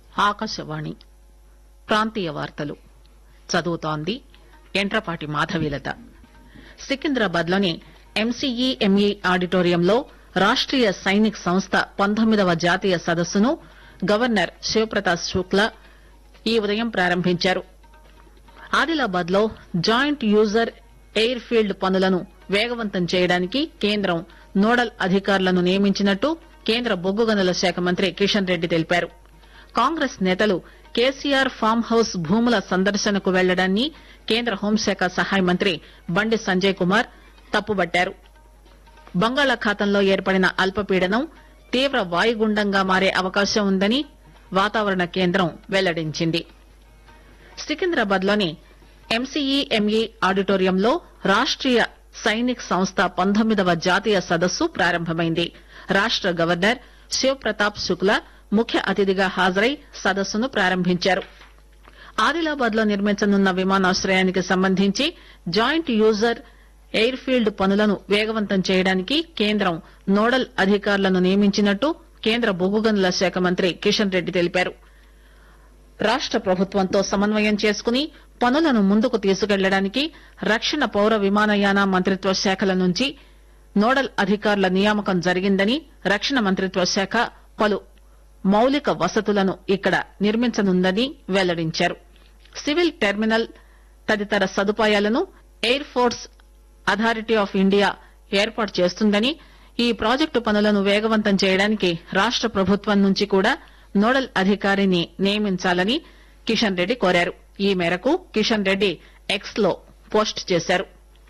ఆకాశవాణి ప్రాంతీయ వార్తలు చదువుతోంది ఎంట్రపాటి మాధవీలత సికింద్రాబాద్ లోని ఎంసీఈఎంఈ ఆడిటోరియంలో రాష్టీయ సైనిక్ సంస్థ పంతొమ్మిదవ జాతీయ సదస్సును గవర్నర్ శివప్రతాప్ శుక్లా ఈ ఉదయం ప్రారంభించారు ఆదిలాబాద్ లో జాయింట్ యూజర్ ఎయిర్ ఫీల్డ్ పనులను వేగవంతం చేయడానికి కేంద్రం నోడల్ అధికారులను నియమించినట్టు కేంద్ర బొగ్గు గనుల శాఖ మంత్రి కిషన్ రెడ్డి తెలిపారు కాంగ్రెస్ నేతలు కేసీఆర్ ఫామ్ హౌస్ భూముల సందర్శనకు వెళ్లడాన్ని కేంద్ర హోంశాఖ సహాయ మంత్రి బండి సంజయ్ కుమార్ తప్పుబట్టారు బంగాళాఖాతంలో ఏర్పడిన అల్పపీడనం తీవ్ర వాయుగుండంగా మారే అవకాశం ఉందని వాతావరణ కేంద్రం వెల్లడించింది సికింద్రాబాద్ లోని ఎంసీఈఎంఈ ఆడిటోరియంలో రాష్టీయ సైనిక్ సంస్థ పంతొమ్మిదవ జాతీయ సదస్సు ప్రారంభమైంది రాష్ట గవర్నర్ శివ్ ప్రతాప్ శుక్లా ముఖ్య అతిథిగా హాజరై సదస్సును ప్రారంభించారు ఆదిలాబాద్ లో నిర్మించనున్న విమానాశ్రయానికి సంబంధించి జాయింట్ యూజర్ ఎయిర్ ఫీల్డ్ పనులను వేగవంతం చేయడానికి కేంద్రం నోడల్ అధికారులను నియమించినట్టు కేంద్ర బొగ్గు గనుల శాఖ మంత్రి కిషన్ రెడ్డి తెలిపారు రాష్ట ప్రభుత్వంతో సమన్వయం చేసుకుని పనులను ముందుకు తీసుకెళ్లడానికి రక్షణ పౌర విమానయాన మంత్రిత్వ శాఖల నుంచి నోడల్ అధికారుల నియామకం జరిగిందని రక్షణ మంత్రిత్వ శాఖ పలు మౌలిక వసతులను ఇక్కడ నిర్మించనుందని వెల్లడించారు సివిల్ టెర్మినల్ తదితర సదుపాయాలను air force authority of India ఏర్పాటు చేస్తుందని ఈ ప్రాజెక్టు పనులను వేగవంతం చేయడానికి రాష్ట ప్రభుత్వం నుంచి కూడా నోడల్ అధికారిని నియమించాలని కిషన్ రెడ్డి కోరారు ఈ మేరకు కిషన్ రెడ్డి ఎక్స్ లో పోస్ట్ చేశారు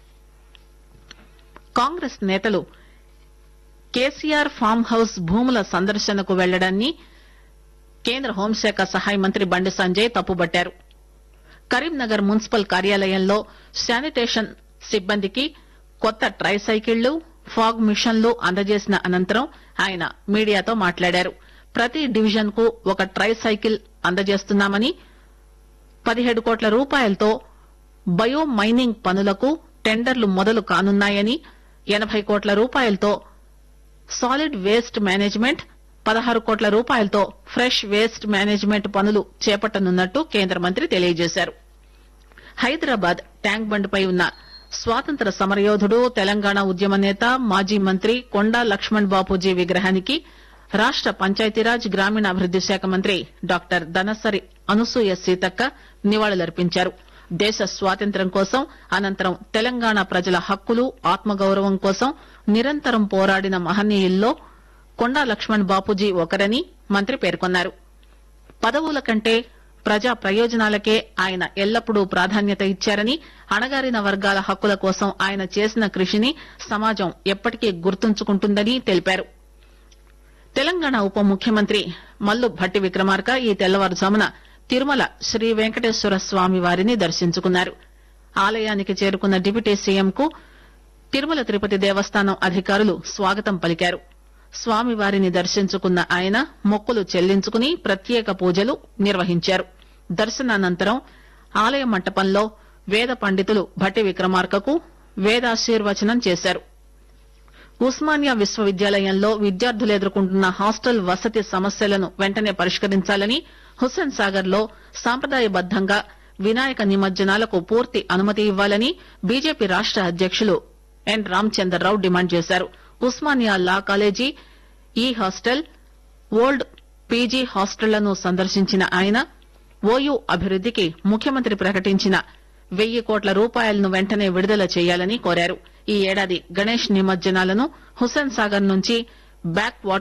కాంగ్రెస్ నేతలు కేసీఆర్ ఫామ్ హౌస్ భూముల సందర్శనకు వెళ్లడాన్ని కేంద్ర హోంశాఖ సహాయ మంత్రి బండి సంజయ్ తప్పుబట్టారు కరీంనగర్ మున్సిపల్ కార్యాలయంలో శానిటేషన్ సిబ్బందికి కొత్త ట్రై సైకిళ్లు ఫాగ్ మిషన్లు అందజేసిన అనంతరం ఆయన మీడియాతో మాట్లాడారు ప్రతి డివిజన్ కు ఒక ట్రై సైకిల్ అందజేస్తున్నామని పదిహేడు కోట్ల రూపాయలతో బయో మైనింగ్ పనులకు టెండర్లు మొదలు కానున్నాయని ఎనబై కోట్ల రూపాయలతో సాలిడ్ వేస్ట్ మేనేజ్మెంట్ పదహారు కోట్ల రూపాయలతో ఫ్రెష్ వేస్ట్ మేనేజ్మెంట్ పనులు చేపట్టనున్నట్టు కేంద్ర మంత్రి తెలియజేశారు హైదరాబాద్ ట్యాంక్ బండ్పై ఉన్న స్వాతంత్ర సమరయోధుడు తెలంగాణ ఉద్యమ నేత మాజీ మంత్రి కొండా లక్ష్మణ్ బాపూజీ విగ్రహానికి రాష్ట పంచాయతీరాజ్ గ్రామీణాభివృద్ది శాఖ మంత్రి డాక్టర్ దనసరి అనసూయ సీతక్క నివాళులర్పించారు దేశ స్వాతంత్ర్యం కోసం అనంతరం తెలంగాణ ప్రజల హక్కులు ఆత్మగౌరవం కోసం నిరంతరం పోరాడిన మహనీయుల్లో కొండా లక్ష్మణ్ బాపూజీ ఒకరని మంత్రి పేర్కొన్నారు పదవుల కంటే ప్రజా ప్రయోజనాలకే ఆయన ఎల్లప్పుడూ ప్రాధాన్యత ఇచ్చారని అణగారిన వర్గాల హక్కుల కోసం ఆయన చేసిన కృషిని సమాజం ఎప్పటికీ గుర్తుంచుకుంటుందని తెలిపారు తెలంగాణ ఉప ముఖ్యమంత్రి మల్లు భట్టి విక్రమార్క ఈ తెల్లవారుజామున తిరుమల శ్రీ వెంకటేశ్వర స్వామి వారిని దర్శించుకున్నారు ఆలయానికి చేరుకున్న డిప్యూటీ సీఎం కు తిరుమల తిరుపతి దేవస్థానం అధికారులు స్వాగతం పలికారు స్వామివారిని దర్శించుకున్న ఆయన మొక్కులు చెల్లించుకుని ప్రత్యేక పూజలు నిర్వహించారు దర్శనానంతరం ఆలయ మంటపంలో వేద పండితులు భట్టి విక్రమార్కకు వేదాశీర్వచనం చేశారు ఉస్మానియా విశ్వవిద్యాలయంలో విద్యార్థులు ఎదుర్కొంటున్న హాస్టల్ వసతి సమస్యలను వెంటనే పరిష్కరించాలని హుస్సేన్ సాగర్ లో సాంప్రదాయబద్దంగా వినాయక నిమజ్జనాలకు పూర్తి అనుమతి ఇవ్వాలని బీజేపీ రాష్ట అధ్యకులు ఎన్ రామచందర్రావు డిమాండ్ చేశారు ఉస్మానియా లా కాలేజీ ఈ హాస్టల్ ఓల్డ్ పీజీ హాస్టళ్లను సందర్శించిన ఆయన ఓయూ అభివృద్దికి ముఖ్యమంత్రి ప్రకటించిన వెయ్యి కోట్ల రూపాయలను వెంటనే విడుదల చేయాలని కోరారు ఈ ఏడాది గణేష్ నిమజ్జనాలను హుస్సేన్ సాగర్ నుంచి బ్యాక్ వాటర్